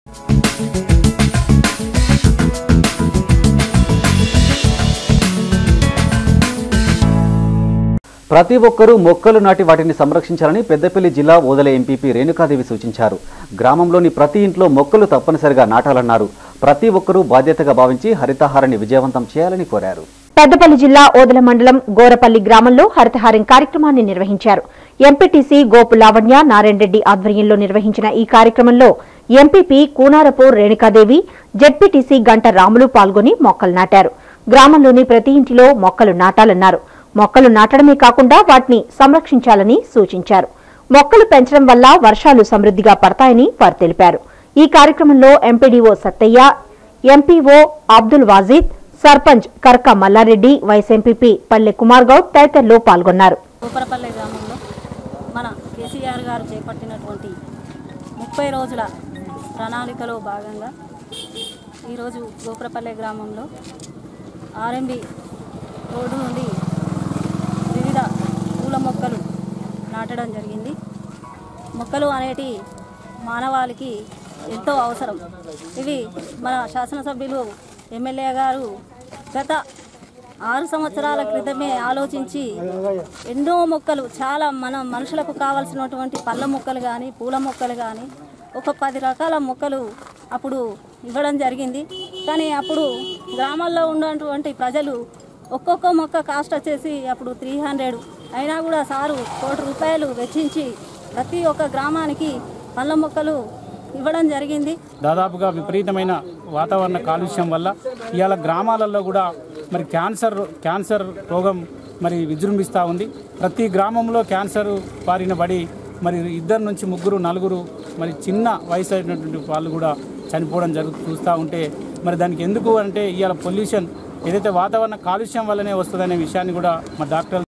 ప్రతి ఒక్కరూ మొక్కలు నాటి వాటిని సంరక్షించాలని పెద్దపల్లి జిల్లా ఓదల ఎంపీపీ రేణుకాదేవి సూచించారు గ్రామంలోని ప్రతి ఇంట్లో మొక్కలు తప్పనిసరిగా నాటాలన్నారు ప్రతి ఒక్కరూ బాధ్యతగా భావించి హరితహారాన్ని విజయవంతం చేయాలని కోరారు పెద్దపల్లి జిల్లా ఓదల మండలం గోరపల్లి గ్రామంలో హరితహారం కార్యక్రమాన్ని నిర్వహించారు ఎంపీటీసీ గోపు లావణ్య నారాయణ రెడ్డి ఆధ్వర్యంలో నిర్వహించిన ఈ కార్యక్రమంలో ఎంపీపీ కూనారపు రేణుకాదేవి జెడ్పీటీసీ గంట రాములు పాల్గొని మొక్కలు నాటారు గ్రామంలోని ప్రతి ఇంటిలో మొక్కలు నాటాలన్నారు మొక్కలు నాటడమే కాకుండా వాటిని సంరక్షించాలని సూచించారు మొక్కలు పెంచడం వల్ల వర్షాలు సమృద్ధిగా పడతాయని వారు తెలిపారు ఈ కార్యక్రమంలో MPDO Sattaiah MPO Abdul Wajid sarpanch Karka Mallareddy vice MPP Palle Kumar Goud తదితరులు పాల్గొన్నారు గోపరపల్లె గ్రామంలో మన కేసీఆర్ గారు చేపట్టినటువంటి ముప్పై రోజుల ప్రణాళికలో భాగంగా ఈరోజు గోపురపల్లె గ్రామంలో ఆర్ఎంబి రోడ్డు నుండి వివిధ పూల మొక్కలు నాటడం జరిగింది మొక్కలు అనేటి మానవాళికి ఎంతో అవసరం ఇవి మన శాసనసభ్యులు ఎమ్మెల్యే గారు గత ఆరు సంవత్సరాల క్రితమే ఆలోచించి ఎన్నో మొక్కలు చాలా మన మనుషులకు కావాల్సినటువంటి పళ్ళ మొక్కలు కానీ పూల మొక్కలు కానీ ఒక పది రకాల మొక్కలు అప్పుడు ఇవ్వడం జరిగింది కానీ అప్పుడు గ్రామాల్లో ఉన్నటువంటి ప్రజలు ఒక్కొక్క మొక్క కాస్ట్ వచ్చేసి అప్పుడు త్రీ హండ్రెడ్ అయినా కూడా సారు కోటి రూపాయలు వెచ్చించి ప్రతి ఒక్క గ్రామానికి పళ్ళ మొక్కలు ఇవ్వడం జరిగింది దాదాపుగా విపరీతమైన వాతావరణ కాలుష్యం వల్ల ఇవాళ గ్రామాలలో కూడా మరి క్యాన్సర్ క్యాన్సర్ రోగం మరి విజృంభిస్తూ ఉంది ప్రతి గ్రామంలో క్యాన్సర్ బారిన పడి మరి ఇద్దరు నుంచి ముగ్గురు నలుగురు మరి చిన్న వయసు అయినటువంటి వాళ్ళు కూడా చనిపోవడం జరుగు చూస్తూ ఉంటే మరి దానికి ఎందుకు అంటే ఇవాళ పొల్యూషన్ ఏదైతే వాతావరణ కాలుష్యం వల్లనే వస్తుందనే విషయాన్ని కూడా మా డాక్టర్